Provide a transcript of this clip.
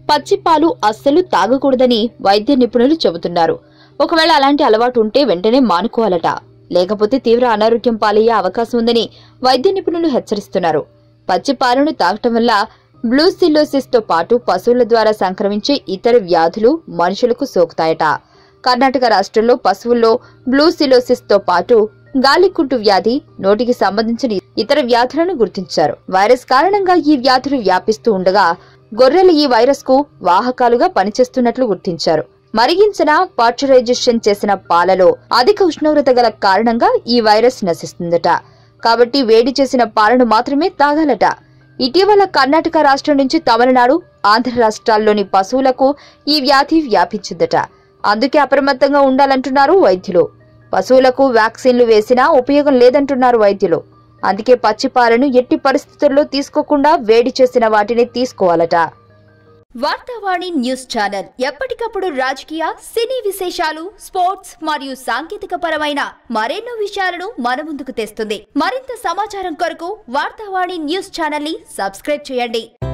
పచ్చి పాలు అస్సలు తాగకూడదని వైద్య నిపుణులు చెబుతున్నారు ఒకవేళ అలాంటి అలవాటు ఉంటే వెంటనే మానుకోవాలట లేకపోతే తీవ్ర అనారోగ్యం పాలయ్యే అవకాశం ఉందని వైద్య నిపుణులు హెచ్చరిస్తున్నారు పచ్చి పాలను తాగటం వల్ల బ్లూసిల్లోసిస్ తో పాటు పశువుల ద్వారా సంక్రమించే ఇతర వ్యాధులు మనుషులకు సోకుతాయట కర్ణాటక రాష్ట్రంలో పశువుల్లో బ్లూసిలోసిస్ తో పాటు గాలికుంటు వ్యాధి నోటికి సంబంధించిన ఇతర వ్యాధులను గుర్తించారు వైరస్ కారణంగా ఈ వ్యాధులు వ్యాపిస్తూ ఉండగా గొర్రెలు ఈ వైరస్ కు వాహకాలుగా పనిచేస్తున్నట్లు గుర్తించారు మరిగించిన పాశ్చరైజేషన్ చేసిన పాలలో అధిక ఉష్ణోగ్రత గల కారణంగా ఈ వైరస్ నశిస్తుందట కాబట్టి వేడి చేసిన పాలను మాత్రమే తాగాలట ఇటీవల కర్ణాటక రాష్ట్రం నుంచి తమిళనాడు ఆంధ్ర రాష్ట్రాల్లోని పశువులకు ఈ వ్యాధి వ్యాపించిందట అందుకే అప్రమత్తంగా ఉండాలంటున్నారు వైద్యులు పశువులకు వ్యాక్సిన్లు వేసినా ఉపయోగం లేదంటున్నారు వైద్యులు అందుకే పచ్చిపాలను ఎట్టి పరిస్థితుల్లో తీసుకోకుండా వేడి చేసిన వాటిని తీసుకోవాలట వార్తావాణి న్యూస్ ఛానల్ ఎప్పటికప్పుడు రాజకీయ సినీ విశేషాలు స్పోర్ట్స్ మరియు సాంకేతిక పరమైన మరెన్నో విషయాలను మన ముందుకు తెస్తుంది మరింత సమాచారం కొరకు వార్తావాణి న్యూస్ ఛానల్ ని సబ్స్క్రైబ్ చేయండి